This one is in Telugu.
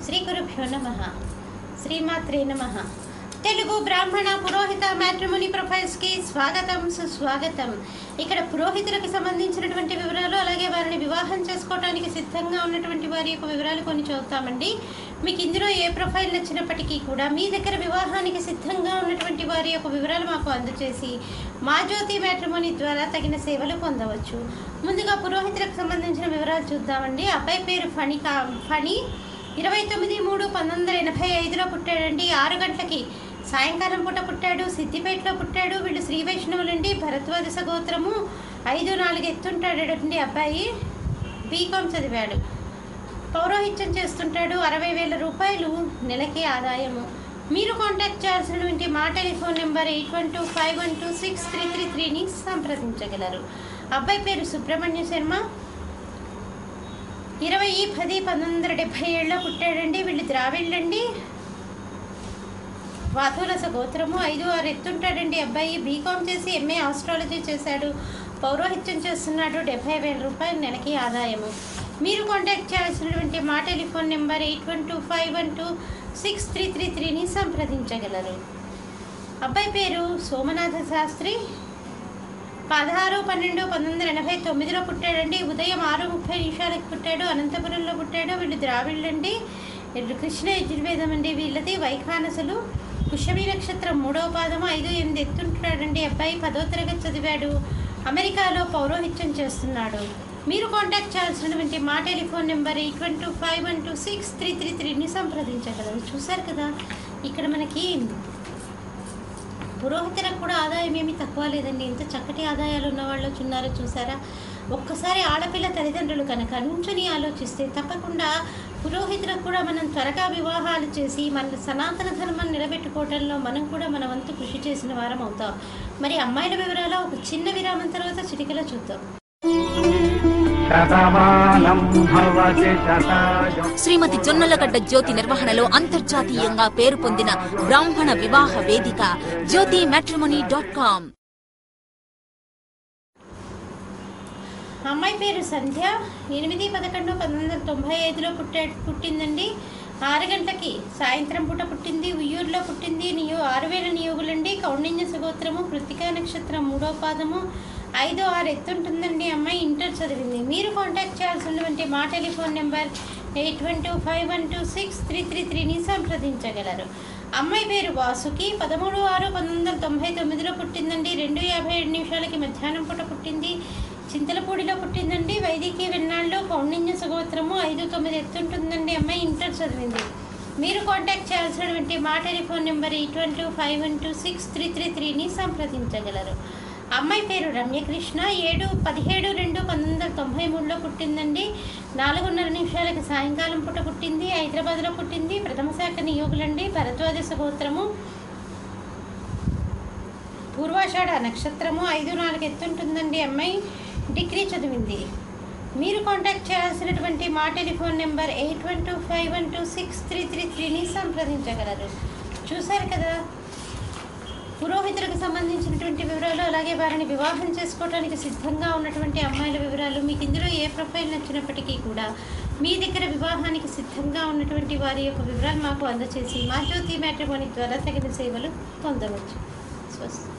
శ్రీ గురుభ్యో నమ శ్రీమాత్రే నమ తెలుగు బ్రాహ్మణ పురోహిత మ్యాట్రిమోని ప్రొఫైల్స్కి స్వాగతం సుస్వాగతం ఇక్కడ పురోహితులకు సంబంధించినటువంటి వివరాలు అలాగే వారిని వివాహం చేసుకోవడానికి సిద్ధంగా ఉన్నటువంటి వారి యొక్క వివరాలు కొన్ని చూద్దామండి మీకు ఇందులో ఏ ప్రొఫైల్ నచ్చినప్పటికీ కూడా మీ దగ్గర వివాహానికి సిద్ధంగా ఉన్నటువంటి వారి యొక్క వివరాలు మాకు అందజేసి మా జ్యోతి మ్యాట్రిమోని ద్వారా తగిన సేవలు పొందవచ్చు ముందుగా పురోహితులకు సంబంధించిన వివరాలు చూద్దామండి అబ్బాయి పేరు ఫణి కా ఫణి ఇరవై తొమ్మిది మూడు పంతొమ్మిది వందల ఎనభై ఐదులో పుట్టాడండి ఆరు గంటలకి సాయంకాలం పూట పుట్టాడు సిద్దిపేటలో పుట్టాడు వీళ్ళు శ్రీ వైష్ణవులండి భరద్వాజ గోత్రము ఐదు నాలుగు ఎత్తుంటాడండి అబ్బాయి బీకామ్ చదివాడు పౌరోహిత్యం చేస్తుంటాడు అరవై వేల రూపాయలు నెలకి ఆదాయము మీరు కాంటాక్ట్ చేయాల్సినటువంటి మా telephone number eight one two five one two six three three త్రీని సంప్రదించగలరు అబ్బాయి పేరు సుబ్రహ్మణ్య శర్మ ఇరవై పది పంతొమ్మిది వందల డెబ్భై ఏళ్ళలో పుట్టాడండి వీళ్ళు ద్రావిళ్ళండి వాతులస గోత్రము ఐదు ఆరు ఎత్తుంటాడండి అబ్బాయి బీకామ్ చేసి ఎంఏ ఆస్ట్రాలజీ చేశాడు పౌరోహిత్యం చేస్తున్నాడు డెబ్బై వేల రూపాయలు నెలకి ఆదాయము మీరు కాంటాక్ట్ చేయాల్సినటువంటి మా telephone number eight one two five one two six three three త్రీని సంప్రదించగలరు అబ్బాయి పేరు సోమనాథ శాస్త్రి పదహారు పన్నెండు పంతొమ్మిది వందల ఎనభై తొమ్మిదిలో పుట్టాడండి ఉదయం ఆరు ముప్పై నిమిషాలకు పుట్టాడు అనంతపురంలో పుట్టాడు వీళ్ళు ద్రావిళ్ళండి వీళ్ళు కృష్ణ యజుర్వేదం అండి వీళ్ళది వైఖానసులు పుష్యమి నక్షత్రం మూడవ పాదము ఐదు ఎనిమిది ఎత్తుంటాడండి అబ్బాయి పదో తరగతి చదివాడు అమెరికాలో పౌరోహిత్యం చేస్తున్నాడు మీరు కాంటాక్ట్ చేయాల్సినటువంటి మా telephone number eight one two five one two six three three త్రీని సంప్రదించగలరు చూశారు కదా ఇక్కడ మనకి పురోహితులకు కూడా ఆదాయం ఏమీ తక్కువ లేదండి ఎంత చక్కటి ఆదాయాలు ఉన్న వాళ్ళు ఉన్నారో చూసారా ఒక్కసారి ఆడపిల్ల తల్లిదండ్రులు కనుక నుంచుని ఆలోచిస్తే తప్పకుండా పురోహితులకు కూడా మనం త్వరగా వివాహాలు చేసి మన సనాతన ధర్మం నిలబెట్టుకోవడంలో మనం కూడా మన వంతు కృషి చేసిన వారం అవుతాం మరి అమ్మాయిల వివరాలు ఒక చిన్న విరామం తర్వాత చిటికలో చూద్దాం శతమానం భవతి శతాయు శ్రీమతి జొన్నలగడ్డ జ్యోతి నిర్వహణలో అంతర్జాతీయంగా పేరు పొందిన బ్రాహ్మణ వివాహ వేదిక జ్యోతి మ్యాట్రిమోనీ డాట్ కామ్ అమ్మాయి పేరు సంధ్య ఎనిమిది పదకొండు పంతొమ్మిది వందల తొంభై ఐదులో పుట్టే పుట్టిందండి ఆరు గంటలకి సాయంత్రం పూట పుట్టింది ఉయ్యూరులో పుట్టింది నియో ఆరు వేల నియోగులండి కౌండిన్య సగోత్రము కృతికా నక్షత్రం మూడో పాదము ఐదు ఆరు ఎత్తుంటుందండి అమ్మాయి ఇంటర్ చదివింది మీరు కాంటాక్ట్ చేయాల్సినటువంటి మా telephone number eight one two five one two six three three త్రీని సంప్రదించగలరు అమ్మాయి పేరు వాసుకి పదమూడు ఆరు పంతొమ్మిది వందల తొంభై తొమ్మిదిలో పుట్టిందండి రెండు యాభై ఏడు నిమిషాలకి మధ్యాహ్నం పూట పుట్టింది చింతలపూడిలో పుట్టిందండి వైదికీ వెన్నాళ్ళు కౌండిన్య సుగోత్రము ఐదు తొమ్మిది ఎత్తుంటుందండి అమ్మాయి ఇంటర్ చదివింది మీరు కాంటాక్ట్ చేయాల్సినటువంటి మా telephone number eight one two five one two six three three త్రీని సంప్రదించగలరు అమ్మాయి పేరు రమ్యకృష్ణ ఏడు పదిహేడు రెండు పంతొమ్మిది వందల తొంభై మూడులో పుట్టిందండి నాలుగున్నర నిమిషాలకి సాయంకాలం పూట పుట్టింది హైదరాబాద్లో పుట్టింది ప్రథమ శాఖ నియోగులండి భరద్వాజ సగోత్రము పూర్వాషాఢ నక్షత్రము ఐదు నాలుగు ఎత్తుంటుందండి అమ్మాయి డిగ్రీ చదివింది మీరు కాంటాక్ట్ చేయాల్సినటువంటి మా telephone number eight one two five one two six three three త్రీని సంప్రదించగలరు చూశారు కదా పురోహితులకు సంబంధించినటువంటి వివరాలు అలాగే వారిని వివాహం చేసుకోవడానికి సిద్ధంగా ఉన్నటువంటి అమ్మాయిల వివరాలు మీకు ఇందులో ఏ ప్రొఫైల్ నచ్చినప్పటికీ కూడా మీ దగ్గర వివాహానికి సిద్ధంగా ఉన్నటువంటి వారి యొక్క వివరాలు మాకు అందజేసి మా జ్యోతి మ్యాట్రిమోని ద్వారా తగిన సేవలు పొందవచ్చు స్వస్తి